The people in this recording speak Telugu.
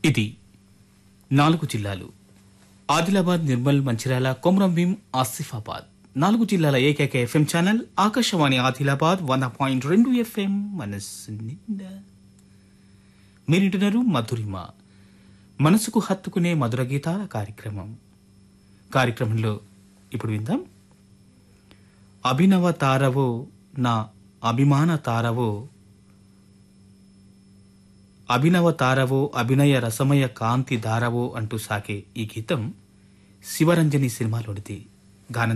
ఇది నాలుగు జిల్లాలు ఆదిలాబాద్ నిర్మల్ మంచిర్యాల కొమరంభీం ఆసిఫాబాద్ నాలుగు జిల్లాల ఏకైక ఎఫ్ఎం ఛానల్ ఆకాశవాణి ఆదిలాబాద్ వంద పాయింట్ రెండు ఎఫ్ఎం మనస్సు నిండా మీరింటున్నారు మధురిమ మనసుకు హత్తుకునే మధుర గీతాల కార్యక్రమం కార్యక్రమంలో ఇప్పుడు విందాం అభినవ తారవో నా అభిమాన తారవో అభినవ తారవో అభినయ రసమయ కాంతి ధారవో అంటూ సాగే ఈ గీతం శివరంజని సినిమాలోనిది గానం